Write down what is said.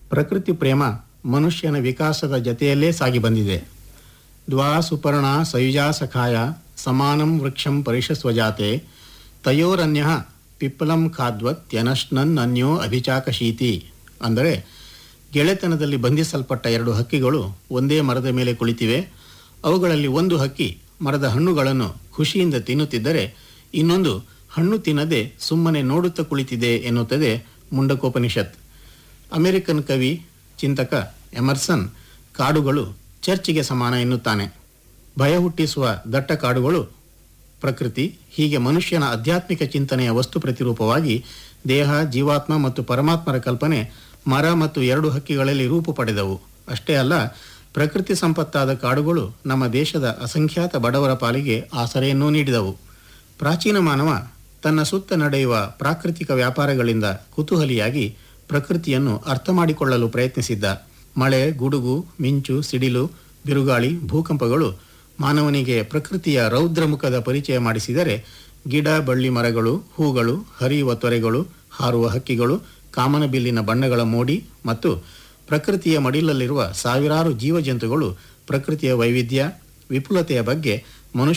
ಪ್ರಕೃತಿ ಪ್ರೇಮ ಮನುಷ್ಯನ ವಿಕಾಸದ ಜತೆಯಲ್ಲೇ ಸಾಗಿ ಬಂದಿದೆ ದ್ವಾ ಸುಪರ್ಣ ಸಯುಜಾ ಸಖಾಯ ಸಮಾನಂ ವೃಕ್ಷಂ ಪರಿಷಸ್ವಜಾತೆ ತಯೋರನ್ಯ ಪಿಪ್ಪಲಂ ಖಾದ್ವತ್ಯನಶ್ನನ್ ಅನ್ಯೋ ಅಭಿಚಾಕಶೀತಿ ಅಂದರೆ ಗೆಳೆತನದಲ್ಲಿ ಬಂಧಿಸಲ್ಪಟ್ಟ ಎರಡು ಹಕ್ಕಿಗಳು ಒಂದೇ ಮರದ ಮೇಲೆ ಕುಳಿತಿವೆ ಅವುಗಳಲ್ಲಿ ಒಂದು ಹಕ್ಕಿ ಮರದ ಹಣ್ಣುಗಳನ್ನು ಖುಷಿಯಿಂದ ತಿನ್ನುತ್ತಿದ್ದರೆ ಇನ್ನೊಂದು ಹಣ್ಣು ತಿನ್ನದೆ ಸುಮ್ಮನೆ ನೋಡುತ್ತಾ ಕುಳಿತಿದೆ ಎನ್ನುತ್ತದೆ ಮುಂಡಕೋಪನಿಷತ್ ಅಮೆರಿಕನ್ ಕವಿ ಚಿಂತಕ ಎಮರ್ಸನ್ ಕಾಡುಗಳು ಚರ್ಚಿಗೆ ಸಮಾನ ಎನ್ನುತ್ತಾನೆ ಭಯ ಹುಟ್ಟಿಸುವ ದಟ್ಟ ಕಾಡುಗಳು ಪ್ರಕೃತಿ ಹೀಗೆ ಮನುಷ್ಯನ ಆಧ್ಯಾತ್ಮಿಕ ಚಿಂತನೆಯ ವಸ್ತು ಪ್ರತಿರೂಪವಾಗಿ ದೇಹ ಜೀವಾತ್ಮ ಮತ್ತು ಪರಮಾತ್ಮರ ಕಲ್ಪನೆ ಮರ ಮತ್ತು ಎರಡು ಹಕ್ಕಿಗಳಲ್ಲಿ ರೂಪು ಪಡೆದವು ಅಷ್ಟೇ ಅಲ್ಲ ಪ್ರಕೃತಿ ಸಂಪತ್ತಾದ ಕಾಡುಗಳು ನಮ್ಮ ದೇಶದ ಅಸಂಖ್ಯಾತ ಬಡವರ ಪಾಲಿಗೆ ಆಸರೆಯನ್ನೂ ನೀಡಿದವು ಪ್ರಾಚೀನ ಮಾನವ ತನ್ನ ಸುತ್ತ ನಡೆಯುವ ಪ್ರಾಕೃತಿಕ ವ್ಯಾಪಾರಗಳಿಂದ ಕುತೂಹಲಿಯಾಗಿ ಪ್ರಕೃತಿಯನ್ನು ಅರ್ಥ ಮಾಡಿಕೊಳ್ಳಲು ಪ್ರಯತ್ನಿಸಿದ್ದ ಮಳೆ ಗುಡುಗು ಮಿಂಚು ಸಿಡಿಲು ಬಿರುಗಾಳಿ ಭೂಕಂಪಗಳು ಮಾನವನಿಗೆ ಪ್ರಕೃತಿಯ ರೌದ್ರಮುಖದ ಪರಿಚಯ ಮಾಡಿಸಿದರೆ ಗಿಡ ಬಳ್ಳಿ ಮರಗಳು ಹೂಗಳು ಹರಿಯುವ ತೊರೆಗಳು ಹಾರುವ ಹಕ್ಕಿಗಳು ಕಾಮನಬಿಲ್ಲಿನ ಬಣ್ಣಗಳ ಮೋಡಿ ಮತ್ತು ಪ್ರಕೃತಿಯ ಮಡಿಲಲ್ಲಿರುವ ಸಾವಿರಾರು ಜೀವಜಂತುಗಳು ಪ್ರಕೃತಿಯ ವೈವಿಧ್ಯ ವಿಪುಲತೆಯ ಬಗ್ಗೆ